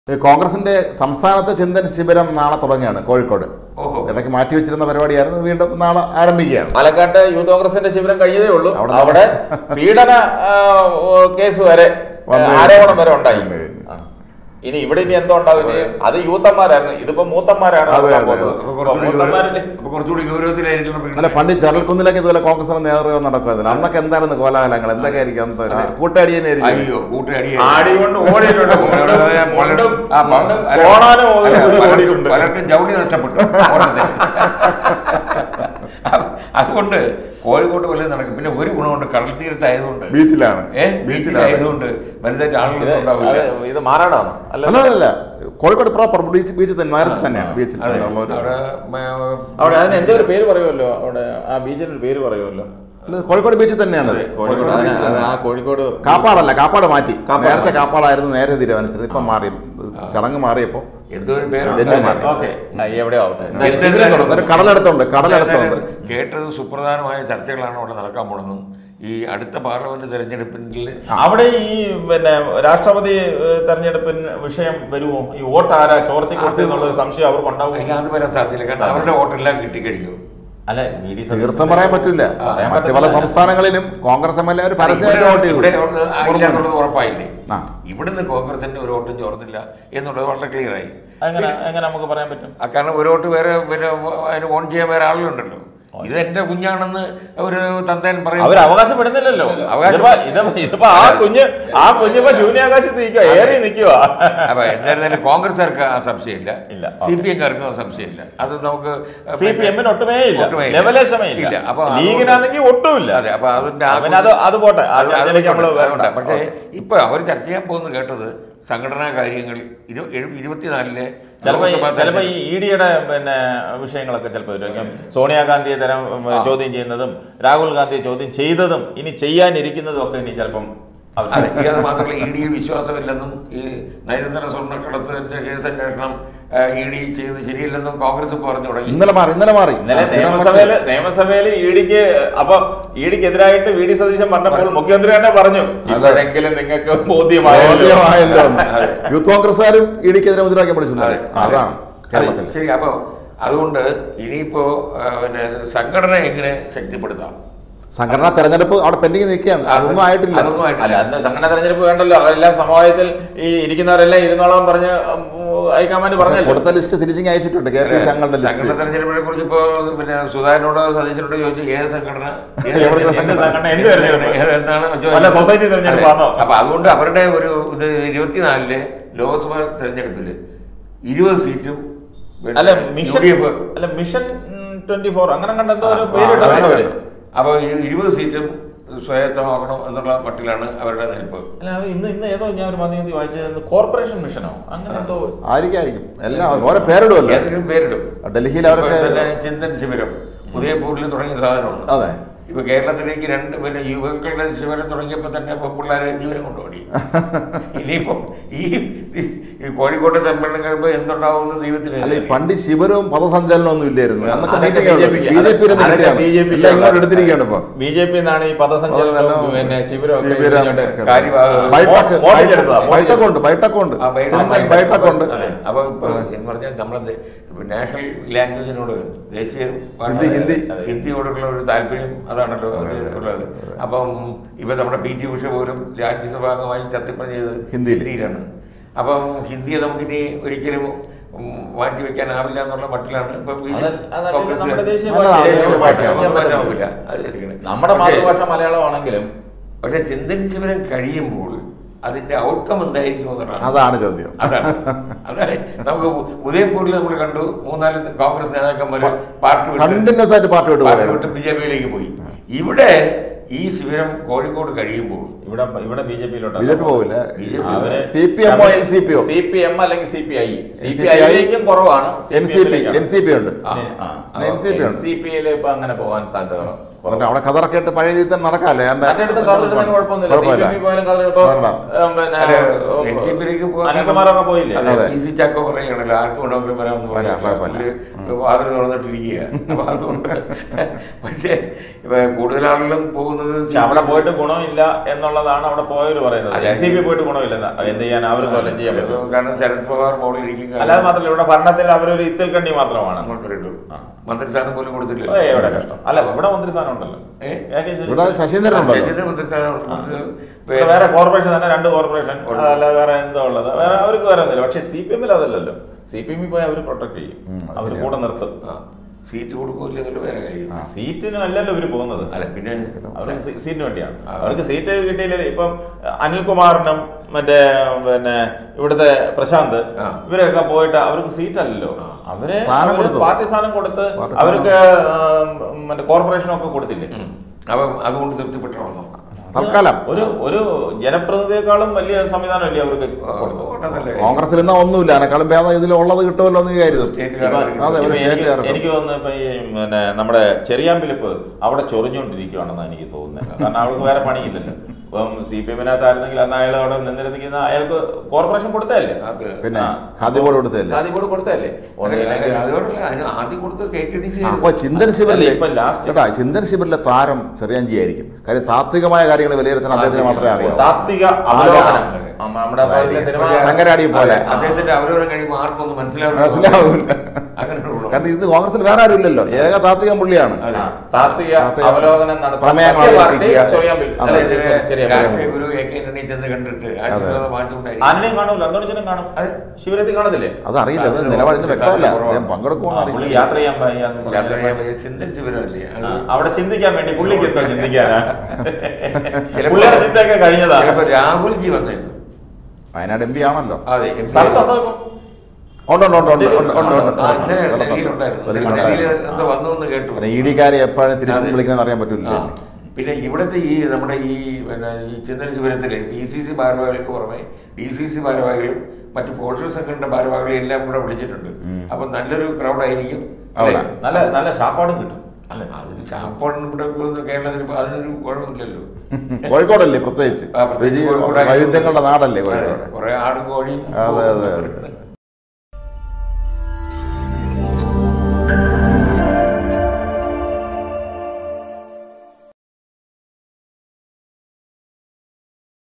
ഈ കോൺഗ്രസിന്റെ സംസ്ഥാനത്തെ ചിന്തൻ ശിബിരം നാളെ തുടങ്ങുകയാണ് കോഴിക്കോട് ഓഹോ ഇടയ്ക്ക് മാറ്റി വെച്ചിരുന്ന പരിപാടിയായിരുന്നു വീണ്ടും നാളെ ആരംഭിക്കുകയാണ് പാലക്കാട്ട് യൂത്ത് കോൺഗ്രസിന്റെ ശിബിരം കഴിഞ്ഞതേ ഉള്ളൂ അവിടെ അവിടെ പീഡന ആ, ഓ, കേസ് വരെ വന്നു കഴിഞ്ഞു. ആരോപണം വരെ ഉണ്ടായി വന്നു കഴിഞ്ഞു. ആ. ഇനി ഇവിടെ ഇനി എന്തോ ഉണ്ടാവും ഇനി അത് യൂത്തന്മാരായിരുന്നു ഇതിപ്പോ മൂത്തന്മാരാണ് അതെ, നടക്കാൻ അതെ, പോകുന്നത്. അപ്പൊ അപ്പൊ കുറച്ചുകൂടി മൂത്തന്മാരില് ഗൗരവ- അപ്പൊ കുറച്ചുകൂടി ഗൗരവത്തിലായിരിക്കണം അല്ല പീഡനം. പണ്ട് ചെറൽക്കുന്നിലൊക്കെ ഇതുപോലെ കോൺഗ്രസിന്റെ നേതൃത്വം നടക്കുമായിരുന്നു അന്നൊക്കെ എന്തായിരുന്നു കോലാഹലങ്ങൾ എന്തൊക്കെയായിരിക്കും അന്നത്തെ അതെ. കൂട്ടടിയനായിരിക്കും അയ്യോ കൂട്ടുകാരി ആടി കൊണ്ട് ഓടിയിട്ടുണ്ട് മുണ്ടും- മുണ്ടും- ആ, പ- മുണ്ടും അല്ല, കോണാനും അല്ല, ഊരി പലർക്കും- ഓടിയിട്ടുണ്ട്. പലർക്കും ജൗളി നഷ്ടപ്പെട്ടു ഓട്ടത്തിൽ. അതുകൊണ്ട് കോഴിക്കോട്ട് വല്ലതും നടക്കും പിന്നെ ഒരു ഗുണമുണ്ട് കടൽ തീരത്തായതുകൊണ്ട് ബീച്ചിലാണ് ഏ ബീച്ചിലാണ് ബീച്ചിലായതുകൊണ്ട് വലുതായിട്ട് ഇത് ആളുകളൊന്നും ഉണ്ടാവില്ല അത് ഇത് മാറാടാണ് അല്ല അല്ല അല്ല, അല്ല കോഴിക്കോട് പ്രോപ്പർ ബീച്ച് ബീച്ചിൽ തന്നെ നേരത്തെ തന്നെയാണ് ബീച്ചിൽ അതെ ഉള്ളൊരു- അവിടെ മ- അവിടെ അതിന് എന്തോ ഒരു പേര് പറയുമല്ലോ അവിടെ ആ ബീച്ചിന് ഒരു പേര് പറയുമല്ലോ അല്ല, കോഴിക്കോട് ബീച്ചിൽ തന്നെയാണ് അത്. കോഴിക്കോട് അതിന് അത് ആ കോഴിക്കോട് കാപ്പാടല്ല കാപ്പാട് മാറ്റി കാപ്പാട് നേരത്തെ മാറ്റി. കാപ്പാടായിരുന്നു നേരെ തീരുമാനിച്ചത് ഇപ്പൊ മാറി ചടങ്ങ് മാറിയപ്പോ എന്തോ ഒരു വലിയ പേരുണ്ട് മാറ്റം. ഓക്കെ എവിടെയോ ആവട്ടെ എന്തായാലും എന്തായാലും ശിബിരം തുടങ്ങും. ഒരു കടലെടുത്തുണ്ട് കടലെടുത്തുണ്ട് കേട്ടത് സുപ്രധാനമായ ചർച്ചകളാണ് അവിടെ നടക്കാൻ പോണെന്നും ഈ അടുത്ത പാർലമെന്റ് തെരഞ്ഞെടുപ്പിൽ അവിടെ ഈ പിന്നെ രാഷ്ട്രപതി ഏഹ്, തെരഞ്ഞെടുപ്പിന് വിഷയം വരുമോ ഈ വോട്ട് ആരാ ചോർത്തി കൊടുത്തു എന്നുള്ളൊരു സംശയം അവർക്ക് ഉണ്ടാവും അല്ലാതെ വരാൻ സാധ്യതയില്ല കാരണം അവരുടെ വോട്ടെല്ലാം കിട്ടിക്കഴിഞ്ഞു അല്ല വി ഡി തീർത്ഥം പറയാൻ പറ്റില്ല പറയാൻ മറ്റു പല പറ്റത്തില്ല. സംസ്ഥാനങ്ങളിലും കോൺഗ്രസ് എം എൽ എ ഒരു പരസ്യമായിട്ട് വോട്ട് ഇവിടെ ചെയ്തു അവിടെ ആയില്ല എന്നുള്ളത് ഉറപ്പായില്ലേ ആ. ഇവിടുന്ന് കോൺഗ്രസിന്റെ ഒരു വോട്ടും ചോർന്നില്ല എന്നുള്ളത് വളരെ ക്ലിയർ ആയി എങ്ങനെ എങ്ങനെ നമുക്ക് പറയാൻ പറ്റും ആ കാരണം ഒരു വോട്ട് വേറെ പിന്നെ അതിന് ഓൺ ചെയ്യാൻ വേറെ ആളുകളുണ്ടല്ലോ ഇത് എന്റെ കുഞ്ഞാണെന്ന് ഒരു തന്തേൻ പറയും അവർ അവകാശപ്പെടുന്നില്ലല്ലോ അവകാശം- ഇതിപ്പോ ഇതിപ്പോ ഇതിപ്പോ ആ കുഞ്ഞ് ആ കുഞ്ഞിപ്പോ ശൂന്യാകാശത്ത് നിൽക്കുക ഏറി നിൽക്കുക അപ്പൊ എന്തായിരുന്നാലും കോൺഗ്രസ്സുകാർക്ക് ആ സംശയമില്ല ഇല്ല. സി പി എംകാർക്കും ആ സംശയമില്ല അത് നമുക്ക് സി പി എമ്മിന് ഒട്ടുമേ ഇല്ല ഒട്ടുമേ ഇല്ല. ലെവലേശമേ ഇല്ല. ഇല്ല അപ്പൊ അപ്പൊ അതുകൊണ്ട് ലീഗിനാണെങ്കിൽ ഒട്ടുമില്ല അതെ അപ്പൊ അതിന്റെ ആ അവന് അത് അത് പോട്ടെ ആ അത് ചർച്ചയിലേക്ക് നമ്മള് അതുകൊണ്ട് വരണ്ട പക്ഷേ ഇപ്പൊ അവർ ചർച്ച ചെയ്യാൻ പോകുന്നത് കേട്ടത് സംഘടനാ കാര്യങ്ങൾ ഇരു- എഴു- ഇരുപത്തിനാലിലെ ചിലപ്പോ ഈ- ലോക്സഭാ ചിലപ്പോ ഈ തെരഞ്ഞെടുപ്പ് ഇ ഡിയുടെ പിന്നെ വിഷയങ്ങളൊക്കെ ചിലപ്പോൾ വരും സോണിയാഗാന്ധിയെ തരം ഉം, ചോദ്യം ചെയ്യുന്നതും രാഹുൽ ഗാന്ധിയെ ചോദ്യം ചെയ്തതും ഇനി ചെയ്യാനിരിക്കുന്നതും ഒക്കെ ഇനി ചിലപ്പം അവർ അത് ചെയ്യാതെ മാത്രമല്ല ഇ ഡിയിൽ വിശ്വാസമില്ലെന്നും ഈ നയതന്ത്ര സ്വർണ്ണക്കടത്തിന്റെ കേസ് അന്വേഷണം ഇ ഡി ചെയ്ത് ശരിയല്ലെന്നും കോൺഗ്രസ് പറഞ്ഞു തുടങ്ങി ഇന്നലെ മാറി ഇന്നലെ മാറി ഇന്നലെ ആ, നിയമസഭയില് നിയമസഭയില് ഇ ഡിക്ക് അപ്പൊ ഇ ഡിക്ക് എതിരായിട്ട് വി ഡി സതീശൻ പറഞ്ഞപ്പോൾ മുഖ്യമന്ത്രി തന്നെ പറഞ്ഞു ഇപ്പോഴെങ്കിലും നിങ്ങൾക്ക് ബോധ്യമായല്ലോ ബോധ്യമായല്ലോ എന്ന്. അതെ. യൂത്ത് കോൺഗ്രസ്സുകാരും ഇടിക്കെതിരെ മുദ്രാക്കി വിളിച്ചു അതെ, അതാണ് കേരളത്തിൽ ശരി അപ്പൊ അതുകൊണ്ട് ഇനിയിപ്പോ ആ, പിന്നെ സംഘടന എങ്ങനെ ശക്തിപ്പെടുത്താം സംഘടനാ തെരഞ്ഞെടുപ്പ് അവിടെ പെൻഡിങ് നിൽക്കുകയാണ് അതൊന്നും ആയിട്ടില്ല അതൊന്നും അല്ല ആയിട്ടില്ല അന്ന് സംഘടന തെരഞ്ഞെടുപ്പ് വേണ്ടല്ലോ അവരെല്ലാം സമവായത്തിൽ ഈ ഇരിക്കുന്നവരെല്ലാം ഇരുന്നോളാം പറഞ്ഞ് ഉം, ഹൈക്കമാൻഡ് പറഞ്ഞല്ലോ കൊടുത്ത ലിസ്റ്റ് തിരിച്ചിങ് അയച്ചിട്ടുണ്ട് കെ പി സംഘങ്ങളുടെ സംഘടന ലിസ്റ്റ് തെരഞ്ഞെടുപ്പിനെ കുറിച്ച് ഇപ്പോ പിന്നെ സുധാകരനോടോ സതീശനോടോ ചോദിച്ചു ഏത് സംഘടന ഏത് എവിടുത്തെ എന്ത് സംഘടന, എന്ത് തെരഞ്ഞെടുപ്പ്? ഏത് എന്താണ് ചോദിച്ചത്? വല്ല സൊസൈറ്റി തെരഞ്ഞെടുപ്പാണോ? അതെ. അപ്പൊ അതുകൊണ്ട് അവരുടെ ഒരു ഇത് ഇരുപത്തിനാലിലെ ലോക്സഭാ തെരഞ്ഞെടുപ്പില് ഇരുപത് സീറ്റും പിന്നെ അല്ല മിഷൻ UDF അല്ല മിഷൻ ട്വന്റി ഫോർ അങ്ങനെ കണ്ട എന്തോ ഒരു ആ, പേരിട്ടാണ് ആ, അവര് അപ്പൊ ഇരു- ഇരുപത് സീറ്റും സ്വായത്തമാക്കണം എന്നുള്ള മട്ടിലാണ് അവരുടെ നിൽപ്പ് അല്ല അത് ഇന്ന് ഇന്ന് ഏതോ ഞാൻ ഒരു മാധ്യമത്തിൽ വായിച്ചത് കോർപ്പറേഷൻ മിഷനോ അങ്ങനെ എന്തോ ആയിരിക്കും ആയിരിക്കും എല്ലാം ഓരോ പേരിടുമല്ലോ ഏതെങ്കിലും പേരിടും ഡൽഹിയിൽ അവർക്ക് ഇപ്പൊ തന്നെ ചിന്തൻ ശിബിരം ഉദയപൂരിൽ തുടങ്ങിയ സാധനമാണ് അതെ ഇപ്പൊ കേരളത്തിലേക്ക് രണ്ട് പിന്നെ യുവാക്കളുടെ ശിബിരം തുടങ്ങിയപ്പോ തന്നെ പെൺപിള്ളേരെ ജീവനം കൊണ്ടുപോയി ഇനിയിപ്പം ഈ ഈ കോഴിക്കോട്ടെ സമ്മേളനം കഴിയുമ്പോ എന്തുണ്ടാവുമെന്ന് ദൈവത്തിന് അല്ല ഈ അറിയാം. പണ്ട് ശിബിരവും പദസഞ്ചലനവും ഒന്നും ഇല്ലായിരുന്നു അന്നൊക്കെ അതൊക്കെ മീറ്റിംഗ് BJP ക്ക്. ബി ജെ പി അതൊക്കെ BJP ക്ക് എല്ലാം ഇങ്ങോട്ട് എടുത്തിരിക്കുകയാണ് ഇപ്പൊ ബി ജെ പി എന്നാണ് ഈ പദസഞ്ചലനവും പദസഞ്ചലനവും പിന്നെ ശിബിരവും ഒക്കെ ശിബിരം ഇങ്ങോട്ട് ഒക്കെ. കാര്യമാ- ബൈഠക്ക് മോഡി എടുത്തതാ, മോഡി ബൈഠക്ക് ഉണ്ട് ബൈഠക്ക് ഉണ്ട് ആ, ബൈഠ- ചിന്തൻ ബൈഠക്ക് ഉണ്ട് അതെ. അപ്പൊ ഇപ്പൊ എന്ന് പറഞ്ഞാൽ നമ്മളെ നാഷണൽ ലാംഗ്വേജിനോട് ദേശീയ ഭാഷ- ഹിന്ദി, ഹിന്ദി. അതെ, ഹിന്ദിയോടുള്ള ഒരു താല്പര്യം അതാണല്ലോ അത് ഉള്ളത് അപ്പം ഇപ്പൊ നമ്മുടെ പി ടി ഉഷ പോലും രാജ്യസഭാംഗമായി സത്യപ്രതിജ്ഞ ചെയ്തത് ഹിന്ദിയിൽ. ഹിന്ദിയിലാണ് അപ്പം ഹിന്ദിയെ നമുക്കിനി ഒരിക്കലും ഉം, മാറ്റി വെക്കാനാവില്ല എന്നുള്ള മട്ടിലാണ് ഇപ്പൊ ഈ അത് അതല്ലേ കോൺഗ്രസ് നമ്മുടെ ദേശീയ അല്ല, ഭാഷ. ദേശീയ ദേശീയ ഭാഷ. ഭാഷ ഒന്നും മാറ്റാൻ മാറ്റാൻ പറ്റത്തില്ല. ഒക്കില്ല. അത് ശരിയാണ്. നമ്മുടെ പക്ഷേ- മാതൃഭാഷ മലയാളമാണെങ്കിലും പക്ഷെ ചിന്തൻ ശിബിരം കഴിയുമ്പോൾ അതിന്റെ ഔട്ട്കം എന്തായിരിക്കും എന്നുള്ളതാണ് അതാണ് ചോദ്യം അതാണ് അതാണ് നമുക്ക് ഉദയപൂരിൽ നമ്മൾ കണ്ടു മൂന്നാല് കോൺഗ്രസ് നേതാക്കന്മാര് പാർട്ടി വിട്ട് കണ്ടിന്യൂസ് ആയിട്ട് പാർട്ടി വിട്ട് പാർട്ടി പോയത് വിട്ട് ബി ജെ പിയിലേക്ക് പോയി ഇവിടെ ഈ ശിബിരം കോഴിക്കോട് കഴിയുമ്പോൾ ഇവിടെ ഇവിടെ ബി ജെ പിയിലോട്ട് ബി ജെ പി പോവില്ല BJP അവര് സി പി എമ്മോ എൻ സി പി ഒ സി പി എം അല്ലെങ്കിൽ C P I C P NCPI ഐയിലേക്കും കുറവാണ് N C P N C P ഉണ്ട് ആ. എൻ സി പി എൻ ഉണ്ട് സി പിയിൽ ഇപ്പൊ അങ്ങനെ പോകാൻ സാധ്യത അതുകൊണ്ട് അവിടെ കഥറൊക്കെ ഇട്ട് പഴയ രീതിയിൽ തന്നെ നടക്കാല്ലേ ഏതാണ്ട് മറ്റിടത്ത് കഥയെടുത്തതിന് കുഴപ്പമൊന്നുമില്ല സി പി കുഴപ്പമില്ല. എമ്മിൽ പോയാലും കഥയെടുപ്പോ കഥയിടാം. പിന്നെ അല്ല, NCP-യിലേക്ക് പോകാൻ- അനിൽകുമാറൊക്കെ പോയില്ലേ അതെ, അതെ. പി സി ചാക്കോ പറയുകയാണല്ലോ ആർക്കും വേണമെങ്കിലും വരാമെന്ന് വരാം, പറഞ്ഞില്ല. കുഴപ്പമില്ല. പുള്ളി വാതിൽ തുറന്നിട്ടിരിക്കുക അപ്പൊ അതുകൊണ്ട് പക്ഷേ ഇപ്പൊ കൂടുതൽ ആളുകളും പോകുന്നത് പോകുന്നത് പക്ഷെ അവിടെ പോയിട്ട് ഗുണമില്ല എന്നുള്ളതാണ് അവിടെ പോയവർ പറയുന്നത് അതെ. എൻ സി പി പോയിട്ട് ഗുണമില്ല എന്ത് ചെയ്യാൻ അവർക്ക് വല്ലതും ചെയ്യാൻ പറ്റും കാരണം ശരത് പവാർ മോളിൽ ഇരിക്കും അല്ലാതെ മാത്രമല്ല ഇവിടെ ഭരണത്തിൽ അവരൊരു ഇത്തിൽ കണ്ണി മാത്രമാണ് ആ. മന്ത്രിസ്ഥാനം പോലും കൊടുത്തില്ല ഏയ് എവിടെ കഷ്ടം അല്ല ഇവിടെ മന്ത്രിസ്ഥാനം ഉണ്ടല്ലോ ഏ? ഏ കെ ശശി. ഇവിടെ ശശീന്ദ്രൻ ഉണ്ടല്ലോ ശശീന്ദ്രൻ മന്ത്രിസ്ഥാനം കൊടുത്ത് ഇവിടെ വേറെ കോർപ്പറേഷൻ തന്നെ രണ്ട് കോർപ്പറേഷൻ അല്ലാതെ വേറെ എന്തോ ഉള്ളത് വേറെ അവർക്ക് വേറെ ഒന്നുമില്ല പക്ഷെ സി പി എമ്മിൽ അതല്ലല്ലോ സി പി എമ്മിൽ പോയി അവർ പ്രൊട്ടക്ട് ചെയ്യും ഉം, അത് അവർ ശരിയാണ്. കൂടെ നിർത്തും ആ, സീറ്റ് കൊടുക്കില്ല എന്നുള്ള വേറെ കാര്യം സീറ്റിനും അല്ലല്ലോ ഇവര് പോകുന്നത് അല്ല പിന്നെ അവർക്ക് സീ- സീറ്റിന് വേണ്ടിയാണ് ആ. അവർക്ക് സീറ്റ് കിട്ടിയില്ല ഇപ്പം അനിൽകുമാറിനും മറ്റേ പിന്നെ ഇവിടുത്തെ പ്രശാന്ത് ആ. ഇവരൊക്കെ പോയിട്ട് അവർക്ക് സീറ്റ് അല്ലല്ലോ ആ. അവര് സ്ഥാനം അവര് കൊടുത്തു. പാർട്ടി സ്ഥാനം കൊടുത്ത് പാർട്ടി അവർക്ക് ആ, മറ്റേ കോർപ്പറേഷനൊക്കെ കൊടുത്തില്ലേ ഉം. അപ്പം അതുകൊണ്ട് തൃപ്തിപ്പെട്ടോളണം തൽക്കാലം ഒരു ഒരു ജനപ്രതിനിധിയെക്കാളും വലിയ സംവിധാനമല്ലേ അവർക്ക് കൊടുത്തത് കോട്ടത്തല്ലേ? കോൺഗ്രസിൽ ഇന്നാ ഒന്നുമില്ല അതിനേക്കാളും ഭേദം ഇതിൽ ഉള്ളത് കിട്ടുമല്ലോ എന്ന് കരുതും സ്റ്റേറ്റുകാരെ ഇപ്പൊ- അതെ, ഒരു ഇപ്പൊ എനിക്ക് സ്റ്റേറ്റുകാർക്ക്. എനിക്ക് തോന്നുന്നു ഇപ്പൊ ഈ പിന്നെ നമ്മുടെ ചെറിയാമ്പിലിപ്പ് അവിടെ ചൊറിഞ്ഞുകൊണ്ടിരിക്കുകയാണെന്നാണ് എനിക്ക് തോന്നുന്നത് കാരണം അവൾക്ക് വേറെ പണിയില്ലല്ലോ ഇപ്പം സി പി എമ്മിനകത്തായിരുന്നെങ്കിൽ അന്ന് അയാൾ അവിടെ നിന്നിരുന്നെങ്കിൽ അയാൾക്ക് കോർപ്പറേഷൻ കൊടുത്തതല്ലേ അത് പിന്നെ ആ. ഖാദി ബോർഡ് കൊടുത്തല്ലേ ആദ്യം കൂടെ കൊടുത്തതല്ലേ ഒന്നുമില്ലെങ്കിൽ അതുകൊണ്ടല്ല അതിന് ആദ്യം കൊടുത്തത് കെ ടി ഡി സി അപ്പൊ ചിന്തൻ ശിവരിലെ അല്ല, ഇപ്പൊ last- കേട്ടാ ചിന്തൻ ശിവരിലെ താരം ചെറിയാഞ്ചി ആയിരിക്കും കാര്യം താത്വികമായ കാര്യങ്ങൾ വിലയിരുത്താൻ അദ്ദേഹത്തിന് മാത്രമേ അറിയാവൂ താത്വിക അവലോകനം ആ, നമ്മുടെ ഇപ്പൊ ഇതിലെ സിനിമ ശങ്കരാടി പോലെ അദ്ദേഹത്തിന്റെ അവരവരെ കഴിയുമ്പോൾ ആർക്കും ഒന്നും മനസ്സിലാവില്ല മനസ്സിലാവില്ല അങ്ങനെ ഒരു ഗുണം. കാരണം ഇത് കോൺഗ്രസിൽ വേറെ ആരും ഇല്ലല്ലോ ഏക താത്വികം പുള്ളിയാണ് അതെ. ആ, താത്വിക താത്വിക അവലോകനം നടത്താൻ പ്രമേയങ്ങൾ പറ്റിയ പാർട്ടി അവതരിപ്പിക്കുക. ചൊറിയാമ്പിൽ അതെ, അല്ല, അതെ. ചെറിയ- ചെറിയ രാഷ്ട്രീയ ഗുരു എ കെ ആന്റണി ചെന്ന് കണ്ടിട്ട് ആശീർവാദം വാങ്ങിച്ചുകൊണ്ടായിരിക്കും ആന്റണിയും കാണൂല്ലോ അന്തോണിച്ചനും കാണും അതെ. ശിവരത്തിൽ കാണത്തില്ലേ അത് അറിയില്ല അത് അതിന് നിലപാടിന് വ്യക്തമല്ല കുറവാണ്. അദ്ദേഹം പങ്കെടുക്കുമെന്ന് ആ, പുള്ളി അറിയില്ല യാത്ര ചെയ്യാൻ വയ്യാന്ന് പറഞ്ഞ് യാത്ര ചെയ്യാൻ പറ്റിയ ചിന്തൻ ശിബിരമല്ലേ അത് ആ, അവിടെ ചിന്തിക്കാൻ വേണ്ടി പുള്ളിക്ക് എന്തോ ചിന്തിക്കാനാ ചിലപ്പോ- പുള്ളിയുടെ ചിന്തയൊക്കെ കഴിഞ്ഞതാ ചിലപ്പോ രാഹുൽജി വന്നേക്കും വയനാട് എം പി ആണല്ലോ അതെ എം പി. സ്ഥലത്തുണ്ടോ ഇപ്പൊ ഉണ്ട് ഉണ്ട് ഉണ്ട് ഉണ്ട് ഉണ്ട് ഉണ്ട് ഉണ്ട് ആ, ഇന്നലെ സ്ഥലത്തുണ്ട്. ഡൽഹിയിലുണ്ടായിരുന്നു ഡൽഹിയിലുണ്ടായിരുന്നു. ഡൽഹിയിൽ എന്തോ വന്നു എന്ന് കേട്ടു പിന്നെ ഇ ഡിക്കാരെ എപ്പോഴും തിരിച്ചു അതെ. വിളിക്കണമെന്ന് അറിയാൻ പറ്റില്ല ആ. പിന്നെ ഇവിടുത്തെ ഈ നമ്മുടെ ഈ പിന്നെ ഈ ചിന്തന ശിബിരത്തിലെ പി സി സി ഭാരവാഹികൾക്ക് പുറമെ ഡി സി സി ഭാരവാഹികളും മറ്റു പോഷക സംഘടന ഭാരവാഹികളും എല്ലാം കൂടെ വിളിച്ചിട്ടുണ്ട് ഉം. അപ്പൊ നല്ലൊരു ക്രൗഡ് ആയിരിക്കും അവിടെ. അല്ലേ? നല്ല നല്ല ശാപ്പാടും കിട്ടും അല്ല അതിന് ചാപ്പാടിന് ഇവിടെ ഇപ്പൊ കേരളത്തിൽ ഇപ്പൊ അതിനൊരു കുഴപ്പമില്ലല്ലോ കോഴിക്കോടല്ലേ പ്രത്യേകിച്ച് ആ, പ്രത്യേകിച്ച് രുചി കോഴിക്കോട് വൈവിധ്യങ്ങളുടെ നാടല്ലേ കോഴിക്കോട് കുറെ ആടും കോഴിയും അതെ, അതെ, അതെ.